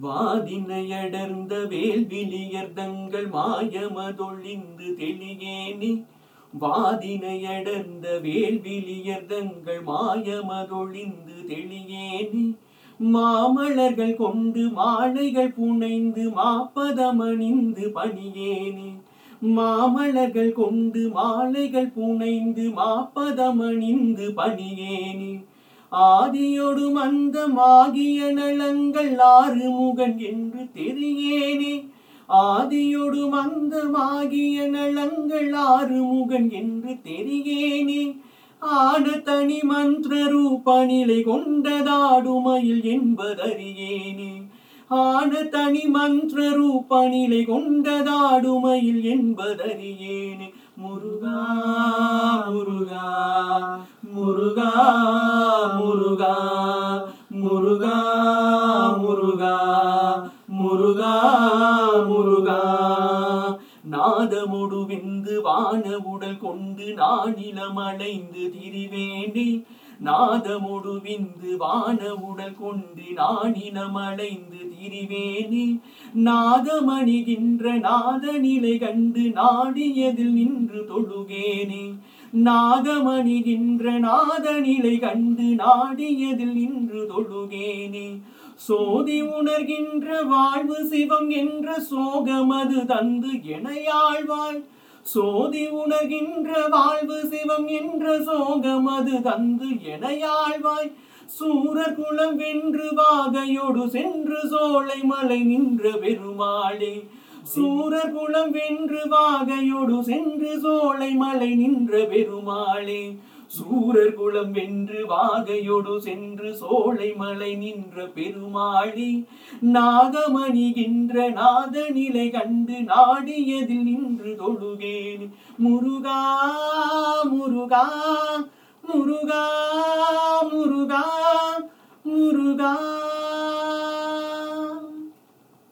வாதினையடர்ந்த வேல்விலியர் தங்கள் மாயமதொழிந்து தெளியேனே வாதினையடர்ந்த வேல்விலியர் தங்கள் மாயமதொழிந்து தெளியேனே மாமலர்கள் கொண்டு மாலைகள் புனைந்து மாப்பதமணிந்து பணியேனே மாமலர்கள் கொண்டு மாலைகள் புனைந்து மாப்பதமணிந்து பணியேனே ஆதியொடு மந்தமாகிய நலங்கள் ஆறு முகன் என்று தெரியேனே ஆதியொடு மந்தமாகிய நலங்கள் ஆறு முகன் என்று தெரியேனே ஆன தனி மந்திர ரூப நிலை கொண்டதாடுமயில் என்பதறியேனே ஆன தனி மந்திர ரூப நிலை கொண்டதாடுமயில் என்பதறியேனே முருகா முருகா முருகா முருகா முருகா முருகா முருகா முருகா நாதமுடு விந்து வான உடல் கொண்டு நானிலமடைந்து திரிவேனே நாதமுடு விந்து வான உடல் கொண்டு நானிலமடைந்து திரிவேனே நாதமணிகின்ற நாத நிலை கண்டு நாடியதில் நின்று தொழுகேனே நாகமணிகின்ற நாத நிலை கண்டு நாடியதில் நின்று தொழுகேனே சோதி உணர்கின்ற வாழ்வு சிவம் என்ற சோகமது தந்து எனையாழ்வாய் சோதி உணர்கின்ற வாழ்வு சிவம் என்ற சோகமது தந்து எனையாழ்வாய் சூரர் குலம் வென்று வாகையோடு சென்று சோலை மலை நின்ற பெருமாளே சூரர் குலம் வென்று வாகையோடு சென்று சோலை மலை நின்ற பெருமாளே சூரர் குலம் வென்று வாகையோடு சென்று சோலை மலை நின்ற பெருமாளி நாகமணிகின்ற நாத நிலை கண்டு நாடியதில் நின்று தொழுகேன் முருகா முருகா முருகா முருகா முருகா